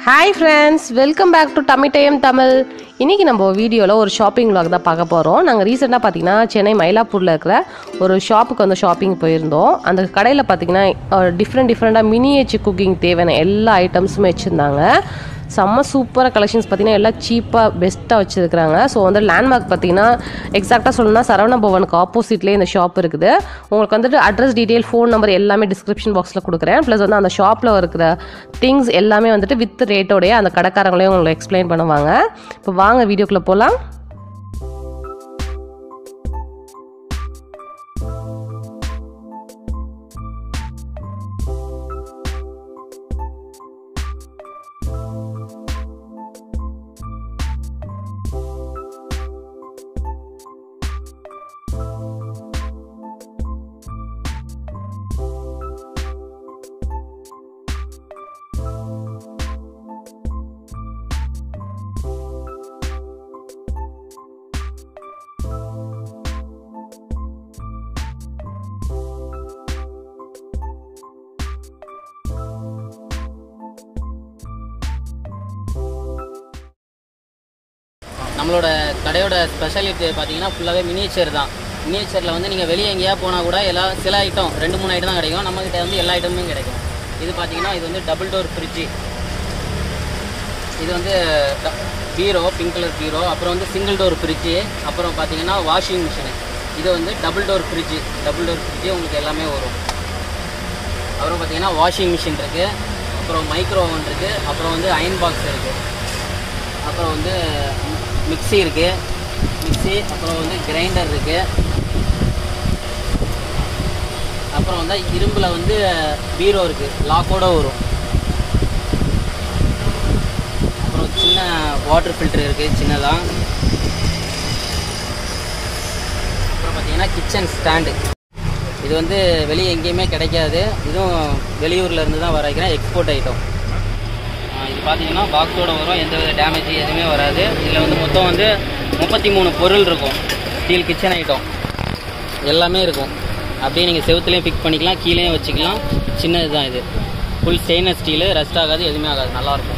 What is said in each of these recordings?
hi friends welcome back to Tamil time Tamil இன்றைக்கி நம்ம வீடியோவில் ஒரு ஷாப்பிங் vlog தான் பார்க்க போகிறோம் நாங்கள் ரீசெண்டாக பார்த்தீங்கன்னா சென்னை மயிலாப்பூரில் இருக்கிற ஒரு ஷாப்புக்கு வந்து ஷாப்பிங் போயிருந்தோம் அந்த கடையில் பார்த்தீங்கன்னா டிஃப்ரெண்ட் டிஃப்ரெண்ட்டாக மினியேச்சு குக்கிங் தேவையான எல்லா ஐட்டம்ஸுமே வச்சுருந்தாங்க செம்ம சூப்பராக கலெக்ஷன்ஸ் பார்த்தீங்கன்னா எல்லாம் சீப்பாக பெஸ்ட்டாக வச்சுருக்காங்க ஸோ வந்து லேண்ட்மார்க் பார்த்தீங்கன்னா எக்ஸாக்டாக சொல்லணும்னா சரவண பவனுக்கு ஆப்போசிட்லேயே இந்த ஷாப் இருக்குது உங்களுக்கு வந்துட்டு அட்ரஸ் டீட்டெயில் ஃபோன் நம்பர் எல்லாமே டிஸ்கிரிப்ஷன் பாக்ஸில் கொடுக்குறேன் ப்ளஸ் வந்து அந்த ஷாப்பில் இருக்கிற திங்ஸ் எல்லாமே வந்துட்டு வித் ரேட்டோடைய அந்த கடைக்காரங்களையும் உங்களுக்கு எக்ஸ்பிளைன் பண்ணுவாங்க இப்போ வாங்க வீடியோக்குள்ளே போகலாம் நம்மளோட கடையோட ஸ்பெஷாலிட்டி பார்த்தீங்கன்னா ஃபுல்லாகவே மினியேச்சர் தான் மினியேச்சரில் வந்து நீங்கள் வெளியே எங்கேயா போனால் கூட எல்லா சில ஐட்டம் ரெண்டு மூணு ஐட்டம் தான் கிடைக்கும் நம்மக்கிட்ட வந்து எல்லா ஐட்டமும் கிடைக்கும் இது பார்த்தீங்கன்னா இது வந்து டபுள் டோர் ஃப்ரிட்ஜு இது வந்து பீரோ பிங்க் கலர் பீரோ அப்புறம் வந்து சிங்கிள் டோர் ஃப்ரிட்ஜு அப்புறம் பார்த்தீங்கன்னா வாஷிங் மிஷினு இது வந்து double door fridge double door fridge உங்களுக்கு எல்லாமே வரும் அப்புறம் பார்த்தீங்கன்னா வாஷிங் மிஷின் இருக்குது அப்புறம் மைக்ரோ ஓவன் இருக்குது அப்புறம் வந்து அயன் பாக்ஸ் இருக்குது அப்புறம் வந்து மிக்ஸி இருக்குது மிக்ஸி அப்புறம் வந்து கிரைண்டர் இருக்குது அப்புறம் வந்து இரும்பில் வந்து பீரோ இருக்குது லாக்கோட வரும் அப்புறம் சின்ன வாட்டர் ஃபில்டர் இருக்குது சின்னதாக அப்புறம் பார்த்தீங்கன்னா கிச்சன் ஸ்டாண்டு இது வந்து வெளியே எங்கேயுமே கிடைக்காது இதுவும் வெளியூர்ல இருந்து தான் வர வைக்கிறேன் எக்ஸ்போர்ட் ஐட்டம் இது பார்த்தீங்கன்னா பாக்ஸோட வரும் எந்த வித டேமேஜ் எதுவுமே வராது இதில் வந்து மொத்தம் வந்து முப்பத்தி மூணு பொருள் இருக்கும் ஸ்டீல் கிச்சன் ஐட்டம் எல்லாமே இருக்கும் அப்படியே நீங்கள் செவுத்துலேயும் பிக் பண்ணிக்கலாம் கீழேயும் வச்சுக்கலாம் சின்னது தான் இது ஃபுல் ஸ்டெயின்லெஸ் ஸ்டீலு ரஸ்ட் ஆகாது எதுவுமே ஆகாது நல்லாயிருக்கும்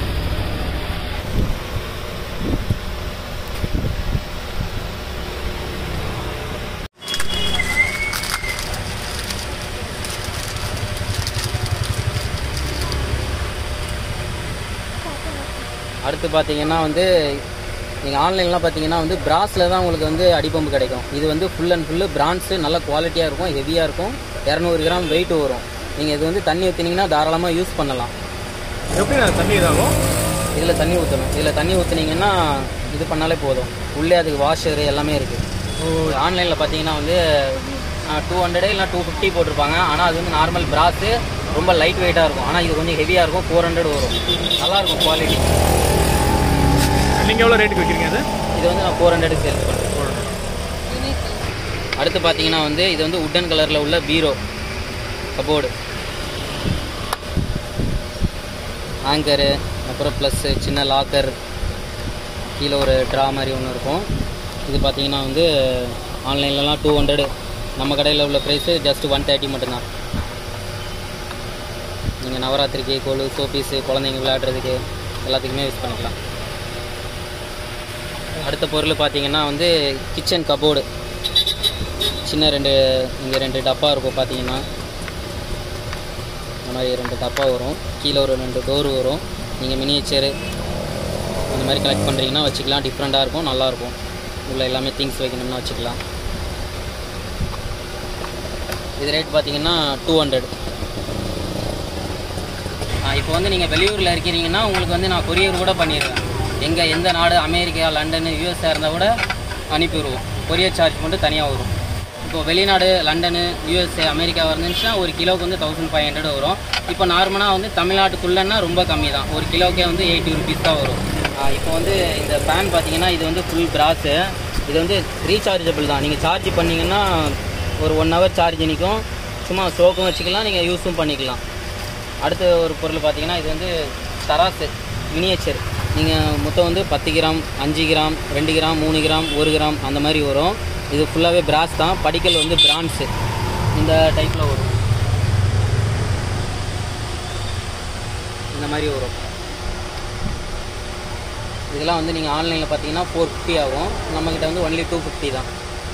அடுத்து பார்த்தீங்கன்னா வந்து நீங்கள் ஆன்லைன்லாம் பார்த்தீங்கன்னா வந்து பிராஸில் தான் உங்களுக்கு வந்து அடிப்பம்பு கிடைக்கும் இது வந்து ஃபுல் அண்ட் ஃபுல்லு பிரான்ஸு நல்ல குவாலிட்டியாக இருக்கும் ஹெவியாக இருக்கும் இரநூறு கிராம் வெயிட் வரும் நீங்கள் இது வந்து தண்ணி ஊற்றினீங்கன்னா தாராளமாக யூஸ் பண்ணலாம் எப்படி நான் தண்ணி இதாகும் இதில் தண்ணி ஊற்றணும் இதில் தண்ணி ஊற்றுனீங்கன்னா இது பண்ணாலே போதும் உள்ளே அதுக்கு வாஷரு எல்லாமே இருக்குது ஆன்லைனில் பார்த்தீங்கன்னா வந்து டூ ஹண்ட்ரடு இல்லை டூ ஃபிஃப்டி போட்டிருப்பாங்க ஆனால் அது வந்து நார்மல் பிராஸு ரொம்ப லைட் வெயிட்டாக இருக்கும் ஆனால் இது கொஞ்சம் ஹெவியாக இருக்கும் ஃபோர் ஹண்ட்ரட் வரும் நல்லாயிருக்கும் குவாலிட்டி நீங்கள் எவ்வளோ ரேட்டுக்கு வைக்கிறீங்க அது இது வந்து நான் ஃபோர் ஹண்ட்ரட் சேல்ஸ் பண்ணுறேன் அடுத்து பார்த்தீங்கன்னா வந்து இது வந்து உட்டன் கலரில் உள்ள பீரோ கபோர்டு ஆங்கரு அப்புறம் ப்ளஸ்ஸு சின்ன லாக்கர் கீழே ஒரு ட்ரா மாதிரி ஒன்று இருக்கும் இது பார்த்தீங்கன்னா வந்து ஆன்லைன்லலாம் டூ ஹண்ட்ரடு நம்ம கடையில் உள்ள ப்ரைஸு ஜஸ்ட் ஒன் தேர்ட்டி மட்டும்தான் நீங்கள் நவராத்திரிக்கு கொலு சோப்பீஸு குழந்தைங்க விளையாடுறதுக்கு எல்லாத்துக்குமே யூஸ் பண்ணிக்கலாம் அடுத்த பொருள் பார்த்தீங்கன்னா வந்து கிச்சன் கபோர்டு சின்ன ரெண்டு இங்கே ரெண்டு டப்பா இருக்கும் பார்த்தீங்கன்னா இந்த மாதிரி ரெண்டு டப்பா வரும் கீழே ஒரு ரெண்டு டோர் வரும் நீங்கள் மினியேச்சரு அந்த மாதிரி கலெக்ட் பண்ணுறீங்கன்னா வச்சுக்கலாம் டிஃப்ரெண்ட்டாக இருக்கும் நல்லாயிருக்கும் உள்ள எல்லாமே திங்ஸ் வைக்கணும்னா வச்சுக்கலாம் இது ரேட் பார்த்தீங்கன்னா டூ ஹண்ட்ரட் இப்போ வந்து நீங்கள் வெளியூரில் இருக்கிறீங்கன்னா உங்களுக்கு வந்து நான் கொரியர் கூட பண்ணிடுவேன் எங்கே எந்த நாடு அமெரிக்கா லண்டனு யூஎஸ்ஆ இருந்தால் கூட அனுப்பி விடுவோம் கொரியர் சார்ஜ் மட்டும் தனியாக வரும் இப்போ வெளிநாடு லண்டனு யூஎஸ்ஏ அமெரிக்கா வந்துச்சுன்னா ஒரு கிலோவுக்கு வந்து தௌசண்ட் ஃபைவ் ஹண்ட்ரட் வரும் இப்போ நார்மலாக வந்து தமிழ்நாட்டுக்குள்ளேன்னா ரொம்ப கம்மி தான் ஒரு கிலோக்கே வந்து எயிட்டி ருபீஸ் தான் வரும் ஆ, இப்போ வந்து இந்த ஃபேன் பார்த்தீங்கன்னா இது வந்து ஃபுல் பிராஸு இது வந்து ரீசார்ஜபிள் தான் நீங்கள் சார்ஜ் பண்ணிங்கன்னா ஒரு ஒன் ஹவர் சார்ஜ் நிற்கும் சும்மா ஸ்டோக்கும் வச்சுக்கலாம் நீங்கள் யூஸும் பண்ணிக்கலாம் அடுத்த ஒரு பொருள் பார்த்தீங்கன்னா இது வந்து தராசு மினியேச்சர் நீங்கள் மொத்தம் வந்து பத்து கிராம் அஞ்சு கிராம் ரெண்டு கிராம் மூணு கிராம் ஒரு கிராம் அந்த மாதிரி வரும் இது ஃபுல்லாகவே பிராஸ் தான் படிக்கல் வந்து பிரான்ஸு இந்த டைப்பில் வரும் இந்த மாதிரி வரும் இதெல்லாம் வந்து நீங்கள் ஆன்லைனில் பார்த்தீங்கன்னா ஃபோர் ஃபிஃப்டி ஆகும் நம்மக்கிட்ட வந்து ஒன்லி டூ ஃபிஃப்டி தான்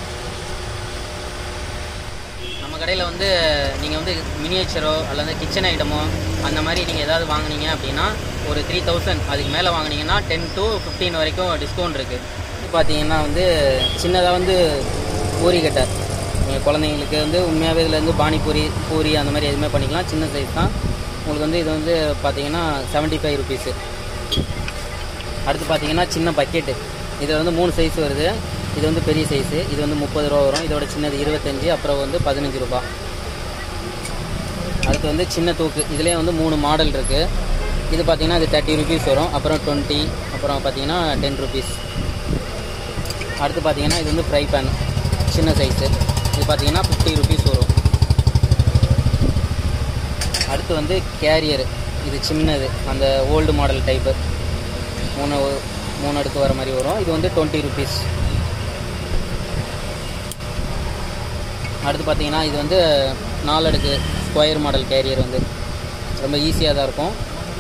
நம்ம கடையில் வந்து நீங்கள் வந்து மினியேச்சரோ அல்லது கிச்சன் ஐட்டமோ அந்த மாதிரி நீங்கள் ஏதாவது வாங்குனீங்க அப்படின்னா ஒரு த்ரீ தௌசண்ட் அதுக்கு மேலே வாங்குனீங்கன்னா டென் to 15 வரைக்கும் டிஸ்கவுண்ட் இருக்குது இது பார்த்தீங்கன்னா வந்து சின்னதாக வந்து பூரிக்கட்டை நீங்கள் குழந்தைங்களுக்கு வந்து உண்மையாகவே இதில் வந்து பானிபூரி பூரி அந்த மாதிரி எதுவுமே பண்ணிக்கலாம் சின்ன சைஸ் தான் உங்களுக்கு வந்து இது வந்து பார்த்தீங்கன்னா செவன்ட்டி ஃபைவ் ருபீஸு அடுத்து பார்த்தீங்கன்னா சின்ன பக்கெட்டு இதில் வந்து மூணு சைஸ் வருது இது வந்து பெரிய சைஸு இது வந்து முப்பது ரூபா வரும் இதோட சின்னது இருபத்தஞ்சி அப்புறம் வந்து பதினஞ்சு ரூபா அடுத்து வந்து சின்ன தூக்கு இதுலேயே வந்து மூணு மாடல் இருக்குது இது பார்த்தீங்கன்னா இது தேர்ட்டி ருபீஸ் வரும் அப்புறம் டுவெண்ட்டி அப்புறம் பார்த்தீங்கன்னா டென் ருபீஸ் அடுத்து பார்த்தீங்கன்னா இது வந்து ஃப்ரை பேன் சின்ன சைஸு இது பார்த்தீங்கன்னா ஃபிஃப்டி ருபீஸ் வரும் அடுத்து வந்து கேரியர் இது சின்னது அந்த ஓல்டு மாடல் டைப்பு மூணு மூணு அடுக்கு வர மாதிரி வரும் இது வந்து டுவெண்ட்டி ருபீஸ் அடுத்து பார்த்தீங்கன்னா இது வந்து நாலு அடுக்கு ஸ்கொயர் மாடல் கேரியர் வந்து ரொம்ப ஈஸியாக தான் இருக்கும்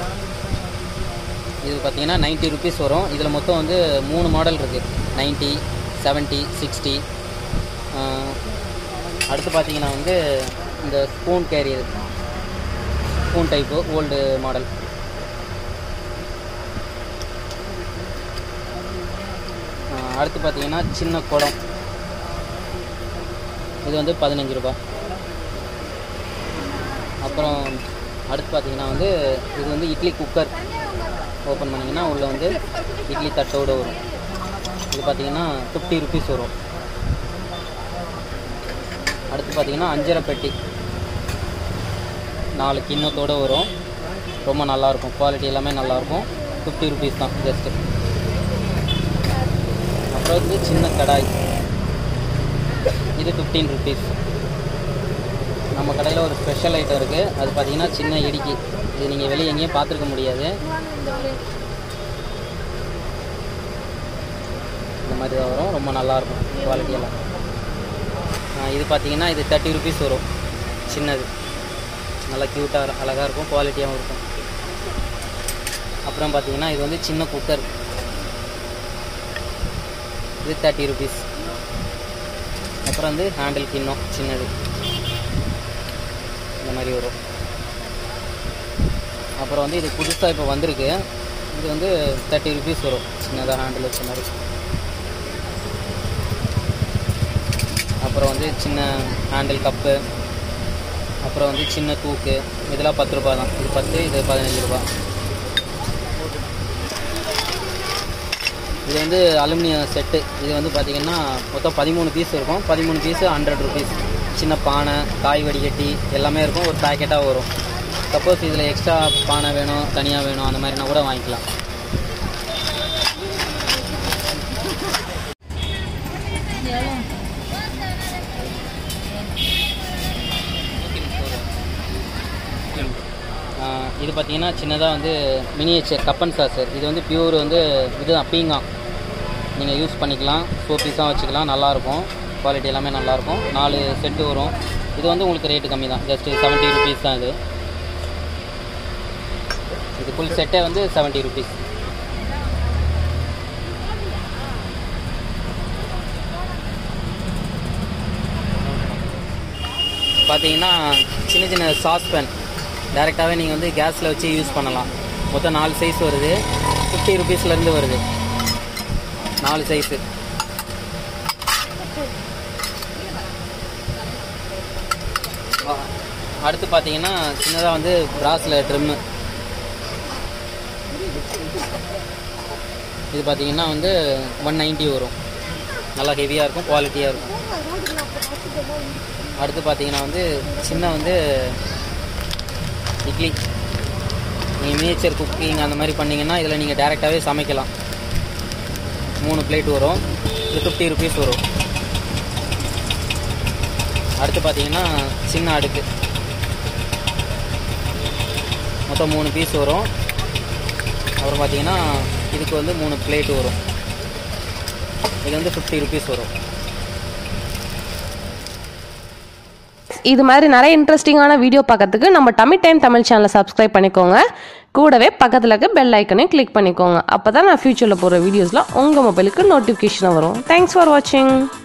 இது பார்த்தீங்கன்னா 90 ருபீஸ் வரும் இதில் மொத்தம் வந்து மூணு மாடல் இருக்குது 90 செவன்ட்டி சிக்ஸ்டி அடுத்து பார்த்தீங்கன்னா வந்து இந்த spoon carrier spoon type old model அடுத்து பார்த்தீங்கன்னா சின்ன குடம் இது வந்து பதினஞ்சு ரூபாய் அப்புறம் அடுத்து பார்த்தீங்கன்னா வந்து இது வந்து இட்லி குக்கர் ஓப்பன் பண்ணிங்கன்னா உள்ளே வந்து இட்லி தட்டோடு வரும் இது பார்த்தீங்கன்னா ஃபிஃப்டி ருபீஸ் வரும் அடுத்து பார்த்தீங்கன்னா அஞ்சரை பெட்டி நாலு கிண்ணத்தோடு வரும் ரொம்ப நல்லாயிருக்கும் குவாலிட்டி எல்லாமே நல்லாயிருக்கும் ஃபிஃப்டி ருபீஸ் தான் ஜஸ்ட்டு அப்புறம் வந்து சின்ன கடாய் இது ஃபிஃப்டீன் ருபீஸ் நம்ம கடையில் ஒரு ஸ்பெஷல் ஐட்டம் இருக்குது அது பார்த்தீங்கன்னா சின்ன இடிக்கி இது நீங்கள் வெளியே எங்கேயும் பார்த்துருக்க முடியாது இந்த மாதிரி தான் வரும் ரொம்ப நல்லாயிருக்கும் குவாலிட்டியெல்லாம் இது பார்த்தீங்கன்னா இது தேர்ட்டி ருபீஸ் வரும் சின்னது நல்லா க்யூட்டாக அழகாக இருக்கும் குவாலிட்டியாகவும் இருக்கும் அப்புறம் பார்த்தீங்கன்னா இது வந்து சின்ன குக்கர் இது தேர்ட்டி ருபீஸ் அப்புறம் வந்து ஹேண்டில் கிண்ணம் சின்னது இந்த மாதிரி வரும் அப்புறம் வந்து இது புதுசாக இப்போ வந்திருக்கு இது வந்து தேர்ட்டி ருபீஸ் வரும் சின்னதாக ஹேண்டில் வச்ச மாதிரி அப்புறம் வந்து சின்ன ஹேண்டில் கப்பு அப்புறம் வந்து சின்ன தூக்கு இதெல்லாம் பத்து ரூபா தான் இது பத்து இது பதினஞ்சு ரூபா இது வந்து அலுமினியம் செட்டு இது வந்து பார்த்திங்கன்னா மொத்தம் பதிமூணு பீஸ் இருக்கும் பதிமூணு பீஸு ஹண்ட்ரட் ருபீஸ் சின்ன பானை காய் வடிகட்டி எல்லாமே இருக்கும் ஒரு பேக்கெட்டாக வரும் சப்போஸ் இதில் எக்ஸ்ட்ரா பானை வேணும் தனியாக வேணும் அந்த மாதிரினா கூட வாங்கிக்கலாம் ஆஹ் இது பார்த்தீங்கன்னா சின்னதாக வந்து மினியேச்சர் கப்பன் சாசர் இது வந்து பியூர் வந்து இதுதான் பீங்கான் நீங்கள் யூஸ் பண்ணிக்கலாம் சோப்பீஸாக வச்சுக்கலாம் நல்லாயிருக்கும் குவாலிட்டி எல்லாமே நல்லாயிருக்கும் நாலு செட்டு வரும் இது வந்து உங்களுக்கு ரேட்டு கம்மி தான் ஜஸ்ட்டு செவன்ட்டி ருபீஸ் தான் இது இது ஃபுல் செட்டே வந்து செவன்ட்டி ருபீஸ் பார்த்தீங்கன்னா சின்ன சின்ன சாஸ்பேன் டேரெக்டாகவே நீங்கள் வந்து கேஸில் வச்சு யூஸ் பண்ணலாம் மொத்தம் நாலு சைஸ் வருது ஃபிஃப்டி ருபீஸ்லேருந்து வருது நாலு சைஸு அடுத்து பார்த்தீங்கன்னா சின்னதாக வந்து பிராஸில் ட்ரிம்மு இது பார்த்தீங்கன்னா வந்து ஒன் நைன்ட்டி வரும் நல்லா ஹெவியாக இருக்கும் குவாலிட்டியாக இருக்கும் அடுத்து பார்த்தீங்கன்னா வந்து சின்ன வந்து இட்லி நீங்கள் மினியேச்சர் குக்கிங் அந்த மாதிரி பண்ணீங்கன்னா இதில் நீங்கள் டேரெக்டாகவே சமைக்கலாம் மூணு பிளேட் வரும் இது ஃபிஃப்டி ருபீஸ் வரும் அடுத்து பார்த்தீங்கன்னா சின்ன அடுக்கு மொத்தம் மூணு பீஸ் வரும் அப்புறம் பார்த்தீங்கன்னா இதுக்கு வந்து மூணு பிளேட் வரும் இது வந்து ஃபிஃப்டி ருபீஸ் வரும் இது மாதிரி நிறைய இன்ட்ரெஸ்டிங்கான வீடியோ பார்க்கறதுக்கு நம்ம தமிழ் டைம் தமிழ் சேனலை சப்ஸ்கிரைப் பண்ணிக்கோங்க கூடவே பக்கத்தில் இருக்க பெல் ஐக்கனையும் கிளிக் பண்ணிக்கோங்க அப்போ தான் நான் ஃப்யூச்சரில் போகிற வீடியோஸ்லாம் உங்கள் மொபைலுக்கு நோட்டிஃபிகேஷனாக வரும் தேங்க்ஸ் ஃபார் வாட்சிங்